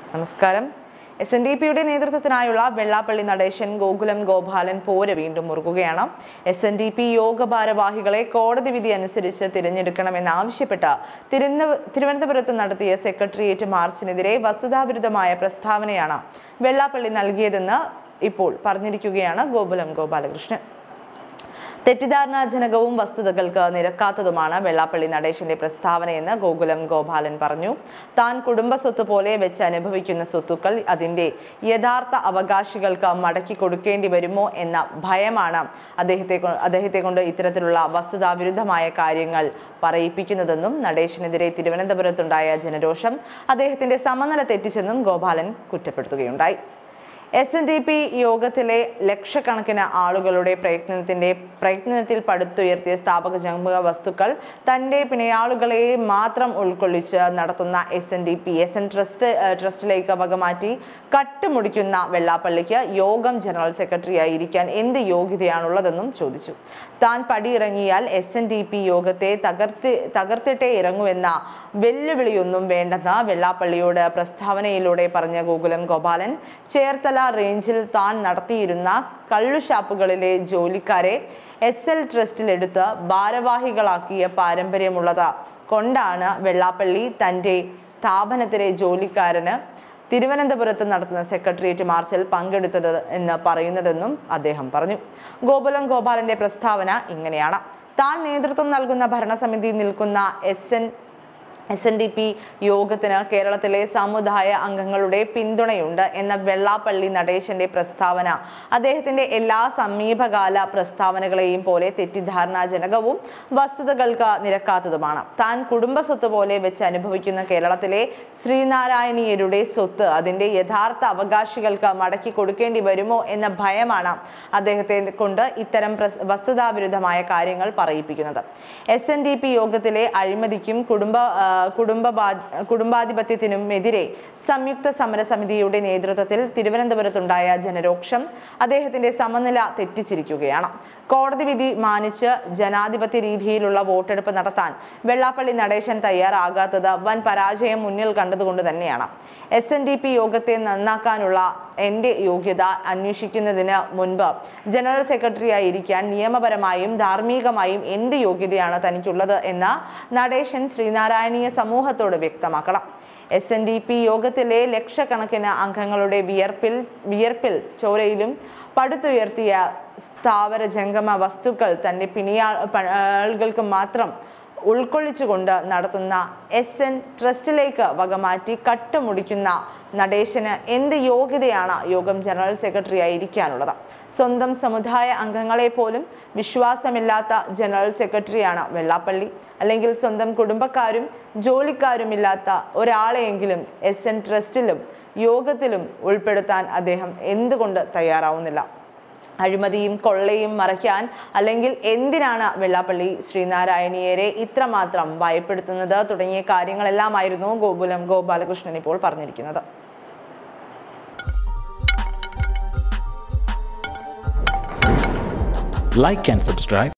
നമസ്കാരം S N D പിയുടെ നേതൃത്വത്തിനായുള്ള വെള്ളാപ്പള്ളി നടേശൻ ഗോകുലം ഗോപാലൻ പോര് വീണ്ടും മുറുകുകയാണ് എസ് എൻ ഡി പി യോഗ ഭാരവാഹികളെ കോടതി വിധി അനുസരിച്ച് തിരഞ്ഞെടുക്കണമെന്നാവശ്യപ്പെട്ട് തിരുവന- തിരുവനന്തപുരത്ത് നടത്തിയ സെക്രട്ടേറിയറ്റ് മാർച്ചിനെതിരെ വസ്തുതാവിരുദ്ധമായ പ്രസ്താവനയാണ് വെള്ളാപ്പള്ളി നൽകിയതെന്ന് ഇപ്പോൾ പറഞ്ഞിരിക്കുകയാണ് ഗോകുലം ഗോപാലകൃഷ്ണൻ തെറ്റിദ്ധാരണാജനകവും വസ്തുതകൾക്ക് നിരക്കാത്തതുമാണ് വെള്ളാപ്പള്ളി നടേശന്റെ പ്രസ്താവനയെന്ന് ഗോകുലം ഗോപാലൻ പറഞ്ഞു താൻ കുടുംബ സ്വത്ത് പോലെ വെച്ച് അനുഭവിക്കുന്ന സ്വത്തുക്കൾ അതിന്റെ യഥാർത്ഥ അവകാശികൾക്ക് മടക്കി കൊടുക്കേണ്ടി വരുമോ എന്ന ഭയമാണ് അദ്ദേഹത്തെ കൊ- അദ്ദേഹത്തെ കൊണ്ട് ഇത്തരത്തിലുള്ള വസ്തുതാവിരുദ്ധമായ കാര്യങ്ങൾ പറയിപ്പിക്കുന്നതെന്നും നടേശനെതിരെ തിരുവനന്തപുരത്തുണ്ടായ ജനരോഷം അദ്ദേഹത്തിന്റെ സമനില തെറ്റിച്ചെന്നും ഗോപാലൻ കുറ്റപ്പെടുത്തുകയുണ്ടായി എസ് എൻ ഡി പി യോഗത്തിലെ ലക്ഷക്കണക്കിന് ആളുകളുടെ പ്രയത്നത്തിന്റെ പ്രയത്നത്തിൽ പടുത്തുയർത്തിയ സ്ഥാപക ജംഗമ വസ്തുക്കൾ തന്റെ പിണയാളുകളെ മാത്രം ഉൾക്കൊള്ളിച്ച് നടത്തുന്ന S N D P S N trust ഏഹ്, ട്രസ്റ്റിലേക്ക് വകമാറ്റി കട്ടുമുടിക്കുന്ന വെള്ളാപ്പള്ളിക്ക് യോഗം ജനറൽ സെക്രട്ടറിയായി ഇരിക്കാൻ എന്ത് യോഗ്യതയാണുള്ളതെന്നും ചോദിച്ചു താൻ പടിയിറങ്ങിയാൽ എസ് എൻ ഡി പി യോഗത്തെ തകർത്തി തകർത്തിട്ടേ ഇറങ്ങുമെന്ന വെല്ലുവിളിയൊന്നും വേണ്ടെന്ന് വെള്ളാപ്പള്ളിയോട് പ്രസ്താവനയിലൂടെ പറഞ്ഞ ഗോകുലം ഗോപാലൻ ചേർത്തല റേഞ്ചിൽ താൻ നടത്തിയിരുന്ന കള്ളുഷാപ്പുകളിലെ ജോലിക്കാരെ എസ് എൽ ട്രസ്റ്റിലെടുത്ത് ഭാരവാഹികളാക്കിയ പാരമ്പര്യമുള്ളത് കൊണ്ടാണ് വെള്ളാപ്പള്ളി തൻ്റെ സ്ഥാപനത്തിലെ ജോലിക്കാരന് തിരുവനന്തപുരത്ത് നടത്തുന്ന സെക്രട്ടേറിയറ്റ് മാർച്ചിൽ പങ്കെടുത്തത് എന്ന് പറയുന്നതെന്നും അദ്ദേഹം പറഞ്ഞു ഗോകുലം ഗോപാലന്റെ പ്രസ്താവന ഇങ്ങനെയാണ് താൻ നേതൃത്വം നൽകുന്ന ഭരണസമിതി നിൽക്കുന്ന S N S N D P യോഗത്തിന് കേരളത്തിലെ സമുദായ അംഗങ്ങളുടെ പിന്തുണയുണ്ട് എന്ന വെള്ളാപ്പള്ളി നടേശന്റെ പ്രസ്താവന അദ്ദേഹത്തിന്റെ എല്ലാ സമീപകാല പ്രസ്താവനകളെയും പോലെ തെറ്റിദ്ധാരണാജനകവും വസ്തുതകൾക്ക് നിരക്കാത്തതുമാണ് താൻ കുടുംബ സ്വത്ത് പോലെ വെച്ച് അനുഭവിക്കുന്ന കേരളത്തിലെ ശ്രീനാരായണീയരുടെ സ്വത്ത് അതിന്റെ യഥാർത്ഥ അവകാശികൾക്ക് മടക്കി കൊടുക്കേണ്ടി വരുമോ എന്ന ഭയമാണ് അദ്ദേഹത്തെ കൊണ്ട് ഇത്തരം പ്രസ്- വസ്തുതാവിരുദ്ധമായ കാര്യങ്ങൾ പറയിപ്പിക്കുന്നത് എസ് എൻ ഡി പി യോഗത്തിലെ അഴിമതിക്കും കുടുംബ ആ, കുടുംബ കുടുംബാധിപത്യത്തിനും എതിരെ സംയുക്ത സമരസമിതിയുടെ നേതൃത്വത്തിൽ തിരുവനന്തപുരത്തുണ്ടായ ജനരോക്ഷം അദ്ദേഹത്തിന്റെ സമനില തെറ്റിച്ചിരിക്കുകയാണ് കോടതി വിധി മാനിച്ച് ജനാധിപത്യ രീതിയിലുള്ള വോട്ടെടുപ്പ് നടത്താൻ വെള്ളാപ്പള്ളി നടേശൻ തയ്യാറാകാത്തത് വൻ പരാജയം മുന്നിൽ കണ്ടതുകൊണ്ട് തന്നെയാണ് എസ് എൻ ഡി പി യോഗത്തെ നന്നാക്കാനുള്ള എന്റെ യോഗ്യത അന്വേഷിക്കുന്നതിന് മുൻപ് ജനറൽ സെക്രട്ടറിയായി ഇരിക്കാൻ നിയമപരമായും ധാർമ്മികമായും എന്ത് യോഗ്യതയാണ് തനിക്കുള്ളത് എന്ന് നടേശൻ ശ്രീനാരായണീയ സമൂഹത്തോട് വ്യക്തമാക്കണം എസ് എൻ ഡി പി യോഗത്തിലെ ലക്ഷക്കണക്കിന് അംഗങ്ങളുടെ വിയർപ്പിൽ വിയർപ്പിൽ ചോരയിലും പടുത്തുയർത്തിയ സ്ഥാവര ജംഗമ വസ്തുക്കൾ തന്റെ പിണിയാ പ- ആളുകൾക്ക് മാത്രം ഉൾക്കൊള്ളിച്ചുകൊണ്ട് നടത്തുന്ന എസ് എൻ ട്രസ്റ്റിലേക്ക് വകമാറ്റി കട്ടുമുടിക്കുന്ന നടേശന് എന്ത് യോഗ്യതയാണ് യോഗം ജനറൽ സെക്രട്ടറിയായി ഇരിക്കാനുള്ളത് സ്വന്തം സമുദായ അംഗങ്ങളെ പോലും വിശ്വാസമില്ലാത്ത ജനറൽ സെക്രട്ടറിയാണ് വെള്ളാപ്പള്ളി അല്ലെങ്കിൽ സ്വന്തം കുടുംബക്കാരും ജോലിക്കാരുമില്ലാത്ത ഒരാളെയെങ്കിലും എസ് എൻ ട്രസ്റ്റിലും യോഗത്തിലും ഉൾപ്പെടുത്താൻ അദ്ദേഹം എന്തുകൊണ്ട് തയ്യാറാവുന്നില്ല അഴിമതിയും കൊള്ളയും മറയ്ക്കാൻ അല്ലെങ്കിൽ എന്തിനാണ് വെള്ളാപ്പള്ളി ശ്രീനാരായണീയരെ ഇത്രമാത്രം ഭയപ്പെടുത്തുന്നത് തുടങ്ങിയ കാര്യങ്ങളെല്ലാമായിരുന്നു ഗോകുലം ഗോപാലകൃഷ്ണൻ ഇപ്പോൾ പറഞ്ഞിരിക്കുന്നത് like and subscribe